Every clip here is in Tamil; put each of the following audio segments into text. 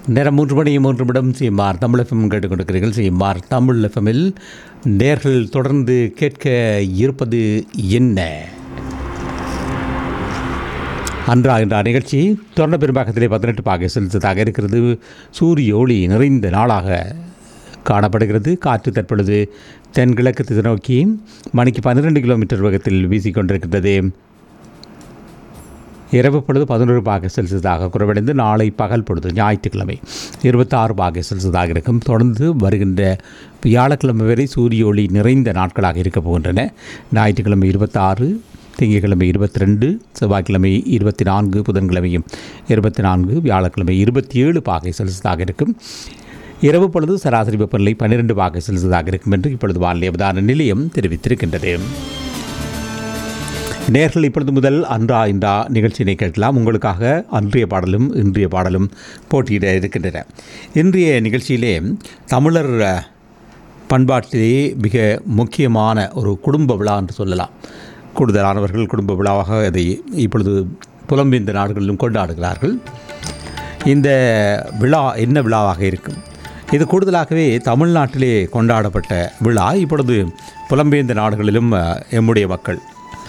நேரம் மூன்று மணி மூன்று நிமிடம் சிஎம்ஆர் தமிழ் எஃப்எம் கேட்டுக்கொண்டிருக்கிறீர்கள் சிஎம்ஆர் தமிழ் எஃப்எம்மில் நேர்கள் தொடர்ந்து கேட்க இருப்பது என்ன அன்றா என்ற நிகழ்ச்சி தொடர்ந்த பெரும்பாக்கத்திலே பதினெட்டு பாகை செலுத்ததாக இருக்கிறது சூரிய ஒளி நிறைந்த நாளாக காணப்படுகிறது காற்று தற்பொழுது தென்கிழக்கு திசை நோக்கி மணிக்கு பன்னிரெண்டு கிலோமீட்டர் வேகத்தில் வீசிக்கொண்டிருக்கின்றது இரவு பொழுது பதினோரு பாக செல்சியஸாக குறைவடைந்து நாளை பகல் பொழுது ஞாயிற்றுக்கிழமை இருபத்தாறு பாக செல்சியஸாக இருக்கும் தொடர்ந்து வருகின்ற வியாழக்கிழமை வரை சூரிய ஒளி நிறைந்த நாட்களாக இருக்கப் போகின்றன ஞாயிற்றுக்கிழமை இருபத்தாறு திங்கட்கிழமை இருபத்தி ரெண்டு செவ்வாய்க்கிழமை இருபத்தி நான்கு புதன்கிழமையும் இருபத்தி நான்கு வியாழக்கிழமை இருபத்தி ஏழு பாகை செல்சியஸாக இருக்கும் இரவு பொழுது சராசரி வெப்பநிலை பன்னிரெண்டு பாகை செல்சியஸாக இருக்கும் என்று இப்பொழுது வானிலை அவதான நிலையம் தெரிவித்திருக்கின்றது நேர்கள் இப்பொழுது முதல் அன்றா இன்றா நிகழ்ச்சியினை கேட்கலாம் உங்களுக்காக அன்றைய பாடலும் இன்றைய பாடலும் போட்டியிட இருக்கின்றன இன்றைய நிகழ்ச்சியிலே தமிழர் அஹ், பண்பாட்டிலே மிக முக்கியமான ஒரு குடும்ப விழா என்று சொல்லலாம் கூடுதலானவர்கள் குடும்ப விழாவாக அதை இப்பொழுது புலம்பெயர்ந்த நாடுகளிலும் கொண்டாடுகிறார்கள் இந்த விழா என்ன விழாவாக இருக்கும் இது கூடுதலாகவே தமிழ்நாட்டிலே கொண்டாடப்பட்ட விழா இப்பொழுது புலம்பெயர்ந்த நாடுகளிலும் அஹ், எம்முடைய மக்கள்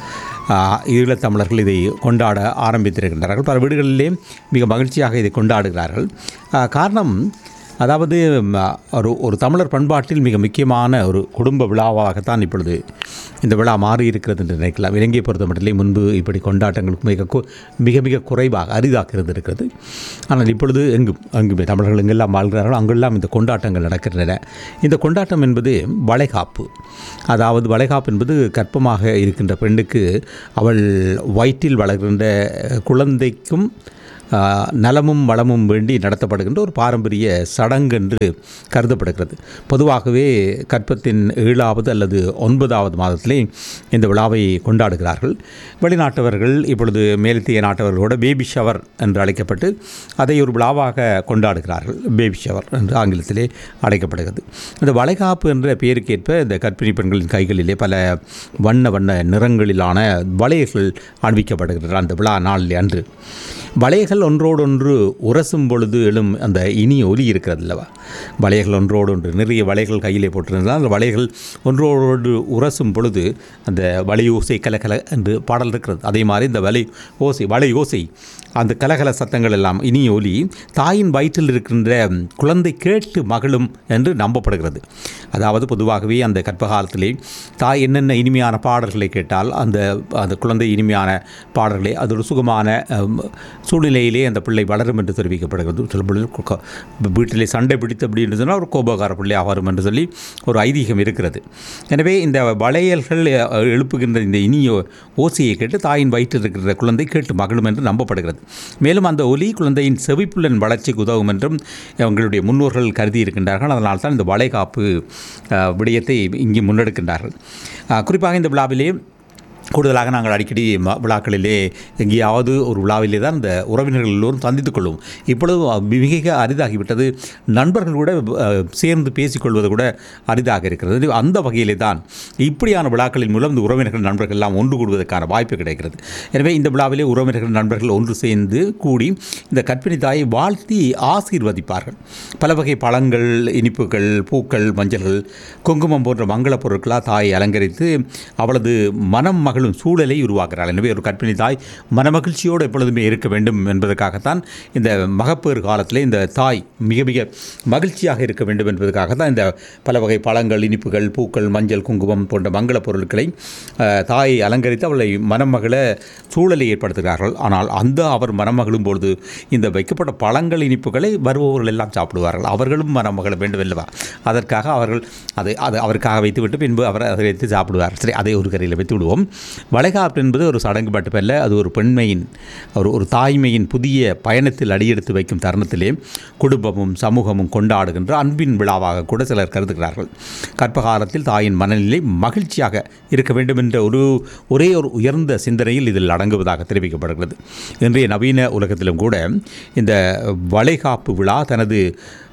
ஆஹ், ஈழத்தமிழர்கள் இதை கொண்டாட ஆரம்பித்திருக்கின்றார்கள் பல வீடுகளிலே மிக மகிழ்ச்சியாக இதை கொண்டாடுகிறார்கள் ஆஹ், காரணம் அதாவது ம், ஒரு ஒரு தமிழர் பண்பாட்டில் மிக முக்கியமான ஒரு குடும்ப விழாவாகத்தான் இப்பொழுது இந்த விழா மாறி இருக்கிறது என்று நினைக்கலாம் இலங்கையை பொறுத்த மட்டிலே முன்பு இப்படி கொண்டாட்டங்களுக்கு மிக கு- மிக மிக குறைவாக அரிதாக இருந்திருக்கிறது ஆனால் இப்பொழுது எங்கும் அங்குமே தமிழர்கள் எங்கெல்லாம் வாழ்கிறார்களோ அங்கெல்லாம் இந்த கொண்டாட்டங்கள் நடக்கின்றன இந்த கொண்டாட்டம் என்பது வளைகாப்பு அதாவது வளைகாப்பு என்பது கற்பமாக இருக்கின்ற பெண்ணுக்கு அவள் வயிற்றில் வளர்கின்ற குழந்தைக்கும் ஆ, நலமும் வளமும் வேண்டி நடத்தப்படுகின்ற ஒரு பாரம்பரிய சடங்கு என்று கருதப்படுகிறது பொதுவாகவே கற்பத்தின் ஏழாவது அல்லது ஒன்பதாவது மாதத்திலே இந்த விழாவை கொண்டாடுகிறார்கள் வெளிநாட்டவர்கள் இப்பொழுது மேலத்திய நாட்டவர்களோட பேபி ஷவர் என்று அழைக்கப்பட்டு அதை ஒரு விழாவாக கொண்டாடுகிறார்கள் பேபி ஷவர் என்று ஆங்கிலத்திலே அழைக்கப்படுகிறது இந்த வளைகாப்பு என்ற பெயருக்கேற்ப இந்த கர்ப்பிணி பெண்களின் கைகளிலே பல வண்ண வண்ண நிறங்களிலான வளையல்கள் அணிவிக்கப்படுகின்றன அந்த விழா நாளில் அன்று வளையல்கள் ஒன்றோடொன்று உரசும் பொழுது எழும் அந்த இனிய ஒலி இருக்கிறது அல்லவா வளையல்கள் ஒன்றோடொன்று நிறைய வளையல்கள் கையிலே போட்டிருந்தால் அந்த வளையல்கள் ஒன்றோடொன்று உரசும் பொழுது அந்த வளையோசை கலகல என்று பாடல் இருக்கிறது அதே மாதிரி இந்த வலை ஓசை வலை ஓசை அந்த கலகல சத்தங்கள் எல்லாம் இனிய ஒலி தாயின் வயிற்றில் இருக்கின்ற குழந்தை கேட்டு மகளும் என்று நம்பப்படுகிறது அதாவது பொதுவாகவே அந்த கற்பகாலத்திலே தாய் என்னென்ன இனிமையான பாடல்களை கேட்டால் அந்த அந்த குழந்தை இனிமையான பாடல்களை அது ஒரு சுகமான அம், சூழ்நிலையிலே அந்த பிள்ளை வளரும் என்று தெரிவிக்கப்படுகிறது சில பொழுது கு- கு- வீட்டிலே சண்டை பிடித்து அப்படின்னு சொன்னால் ஒரு கோபகார பிள்ளையாக வரும் என்று சொல்லி ஒரு ஐதீகம் இருக்கிறது எனவே இந்த வளையல்கள் அ, எழுப்புகின்ற இந்த இனிய ஓசையை கேட்டு தாயின் வயிற்றில் இருக்கிற குழந்தை கேட்டு மகளும் என்று நம்பப்படுகிறது மேலும் அந்த ஒலி குழந்தையின் செவிப்புலன் வளர்ச்சிக்கு உதவும் என்றும் அவங்களுடைய முன்னோர்கள் கருதி இருக்கின்றார்கள் அதனால் தான் இந்த வளைகாப்பு அ, விடயத்தை இங்கே முன்னெடுக்கின்றார்கள் அ, குறிப்பாக இந்த விழாவிலே கூடுதலாக நாங்கள் அடிக்கடி ம- விழாக்களிலே எங்கேயாவது ஒரு விழாவிலே தான் இந்த உறவினர்கள் எல்லோரும் சந்தித்துக் கொள்வோம் இப்பொழுது மிக மிக அரிதாகிவிட்டது நண்பர்கள் கூட அஹ், சேர்ந்து பேசிக்கொள்வது கூட அரிதாக இருக்கிறது அந்த வகையிலே தான் இப்படியான விழாக்களின் மூலம் இந்த உறவினர்கள் நண்பர்கள் எல்லாம் ஒன்று கூடுவதற்கான வாய்ப்பு கிடைக்கிறது எனவே இந்த விழாவிலே உறவினர்கள் நண்பர்கள் ஒன்று சேர்ந்து கூடி இந்த கற்பிணி தாயை வாழ்த்தி ஆசீர்வதிப்பார்கள் பல வகை பழங்கள் இனிப்புகள் பூக்கள் மஞ்சள்கள் குங்குமம் போன்ற மங்களப் பொருட்களாக தாயை அலங்கரித்து அவளது மனம் மகளும் சூழலை உருவாக்குகிறாள் எனவே ஒரு கற்பிணி தாய் மனமகிழ்ச்சியோடு எப்பொழுதுமே இருக்க வேண்டும் என்பதற்காகத்தான் இந்த மகப்பேறு காலத்திலே இந்த தாய் மிக மிக மகிழ்ச்சியாக இருக்க வேண்டும் என்பதற்காக தான் இந்த பல வகை பழங்கள் இனிப்புகள் பூக்கள் மஞ்சள் குங்குமம் போன்ற மங்களப் பொருட்களை அஹ், தாயை அலங்கரித்து அவளை மணமகள சூழலை ஏற்படுத்துகிறார்கள் ஆனால் அந்த அவர் மணமகளும் பொழுது இந்த வைக்கப்பட்ட பழங்கள் இனிப்புகளை வருபவர்கள் எல்லாம் சாப்பிடுவார்கள் அவர்களும் மணமகள வேண்டும் அல்லவா அதற்காக அவர்கள் அதை அது அவருக்காக வைத்துவிட்டு பின்பு அவர் அதை வைத்து சாப்பிடுவார் சரி அதை ஒரு கரையில் வைத்து விடுவோம் வளைகாப்பு என்பது ஒரு சடங்கு மட்டுமல்ல அது ஒரு பெண்மையின் ஒரு ஒரு தாய்மையின் புதிய பயணத்தில் அடியெடுத்து வைக்கும் தருணத்திலே குடும்பமும் சமூகமும் கொண்டாடுகின்ற அன்பின் விழாவாக கூட சிலர் கருதுகிறார்கள் கற்பகாலத்தில் தாயின் மனநிலை மகிழ்ச்சியாக இருக்க வேண்டும் என்ற ஒரு ஒரே ஒரு உயர்ந்த சிந்தனையில் இதில் அடங்குவதாக தெரிவிக்கப்படுகிறது இன்றைய நவீன உலகத்திலும் கூட இந்த வளைகாப்பு விழா தனது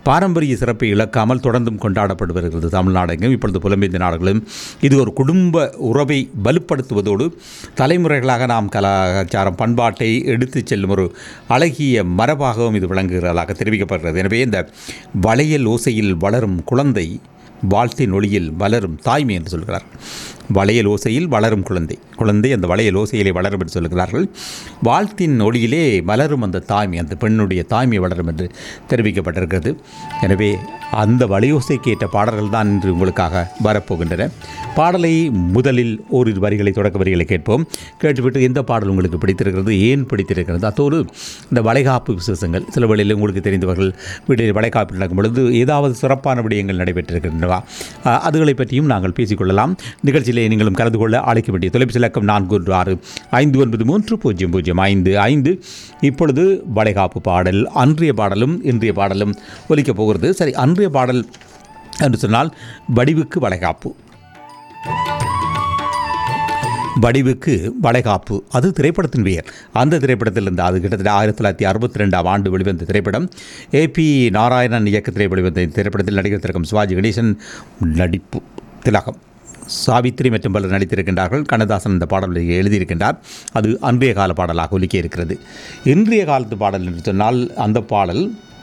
பாரம்பரிய சிறப்பை இழக்காமல் தொடர்ந்தும் கொண்டாடப்பட்டு வருகிறது தமிழ்நாடெங்கும் இப்பொழுது புலம்பெயர்ந்த நாடுகளும் இது ஒரு குடும்ப உறவை வலுப்படுத்துவதோடு தலைமுறைகளாக நாம் கலாச்சாரம் பண்பாட்டை எடுத்துச் செல்லும் ஒரு அழகிய மரபாகவும் இது விளங்குகிறதாக தெரிவிக்கப்படுகிறது எனவே இந்த வளையல் ஓசையில் வளரும் குழந்தை வாழ்த்தின் ஒளியில் வளரும் தாய்மை என்று சொல்கிறார் வளையல் ஓசையில் வளரும் குழந்தை குழந்தை அந்த வளையல் ஓசையிலே வளரும் என்று சொல்கிறார்கள் வாழ்த்தின் ஒளியிலே வளரும் அந்த தாய்மை அந்த பெண்ணுடைய தாய்மை வளரும் என்று தெரிவிக்கப்பட்டிருக்கிறது எனவே அந்த வளையோசைக்கு ஏற்ற பாடல்கள் தான் இன்று உங்களுக்காக வரப்போகின்றன பாடலை முதலில் ஓரிரு வரிகளை தொடக்க வரிகளை கேட்போம் கேட்டுவிட்டு எந்த பாடல் உங்களுக்கு பிடித்திருக்கிறது ஏன் பிடித்திருக்கிறது அத்தோடு இந்த வளைகாப்பு விசேஷங்கள் சில வேளையில் உங்களுக்கு தெரிந்தவர்கள் வீட்டில் வளைகாப்பு நடக்கும் பொழுது ஏதாவது சிறப்பான விடயங்கள் நடைபெற்றிருக்கின்றனவா அஹ், அதுகளை பற்றியும் நாங்கள் பேசிக்கொள்ளலாம் நிகழ்ச்சியிலே நீங்களும் கலந்து கொள்ள அழைக்க வேண்டிய தொலைபேசி இலக்கம் நான்கு ஒன்று ஆறு ஐந்து ஒன்பது மூன்று பூஜ்ஜியம் பூஜ்ஜியம் ஐந்து ஐந்து இப்பொழுது வளைகாப்பு பாடல் அன்றைய பாடலும் இன்றைய பாடலும் ஒலிக்கப் போகிறது சரி அன்றைய பாடல் என்று சொன்னால் வடிவுக்கு வளைகாப்பு வடிவுக்கு வளைகாப்பு அது திரைப்படத்தின் பெயர் அந்த திரைப்படத்தில் இருந்த அது கிட்டத்தட்ட ஆயிரத்தி தொள்ளாயிரத்தி அறுபத்தி ரெண்டாம் ஆண்டு வெளிவந்த திரைப்படம் ஏபி நாராயணன் இயக்கத்திலே வெளிவந்த இந்த திரைப்படத்தில் நடிகர் திலகம் சிவாஜி கணேசன் நடிப்பு திலகம் சாவித்திரி மற்றும் பலர் நடித்திருக்கின்றார்கள் கண்ணதாசன் இந்த பாடலை எழுதியிருக்கின்றார் அது அன்றைய கால பாடலாக ஒலிக்க இருக்கிறது இன்றைய காலத்து பாடல் என்று சொன்னால் அந்த பாடல்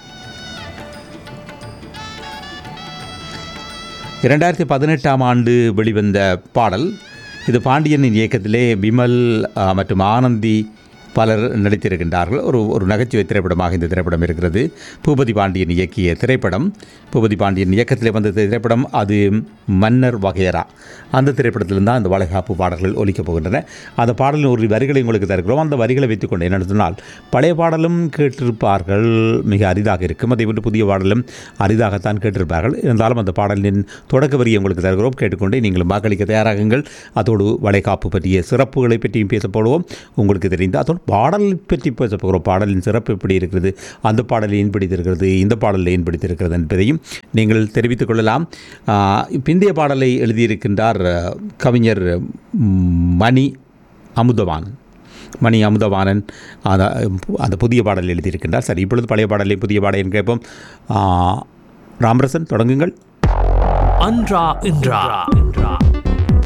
இரண்டாயிரத்தி பதினெட்டாம் ஆண்டு வெளிவந்த பாடல் இது பாண்டியனின் இயக்கத்திலே விமல் ஆ, மற்றும் ஆனந்தி பலர் நடித்திருக்கின்றார்கள் ஒரு ஒரு நகைச்சுவை திரைப்படமாக இந்த திரைப்படம் இருக்கிறது பூபதி பாண்டியன் இயக்கிய திரைப்படம் பூபதி பாண்டியன் இயக்கத்திலே வந்த திரைப்படம் அது மன்னர் வகையரா அந்த திரைப்படத்திலிருந்து தான் அந்த வளைகாப்பு பாடல்கள் ஒலிக்கப் போகின்றன அந்த பாடலின் ஒரு வரிகளை உங்களுக்கு தருகிறோம் அந்த வரிகளை வைத்துக்கொண்டு என்ன சொன்னால் பழைய பாடலும் கேட்டிருப்பார்கள் மிக அரிதாக இருக்கும் அதே போன்று புதிய பாடலும் அரிதாகத்தான் கேட்டிருப்பார்கள் இருந்தாலும் அந்த பாடலின் தொடக்க வரியை உங்களுக்கு தருகிறோம் கேட்டுக்கொண்டே நீங்களும் வாக்களிக்க தயாராகுங்கள் அதோடு வளைகாப்பு பற்றிய சிறப்புகளை பற்றியும் பேச போடுவோம் உங்களுக்கு தெரிந்த அதோடு பாடல் பற்றி பேச போகிறோம் பாடலின் சிறப்பு எப்படி இருக்கிறது அந்த பாடல் ஏன் பிடித்திருக்கிறது இந்த பாடல் ஏன் பிடித்திருக்கிறது என்பதையும் நீங்கள் தெரிவித்துக் கொள்ளலாம் ஆ, பிந்தைய பாடலை எழுதியிருக்கின்றார் அ, கவிஞர் ம், மணி அமுதவானன் மணி அமுதவாணன் அந்த அந்த புதிய பாடல் எழுதியிருக்கின்றார் சரி இப்பொழுது பழைய பாடலை புதிய பாடலையும் கேட்போம் ஆ, ராமரசன் தொடங்குங்கள் அன்றா இன்றா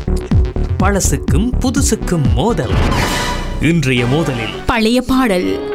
பழசுக்கும் புதுசுக்கும் மோதல் இன்றைய மோதலில் பழைய பாடல்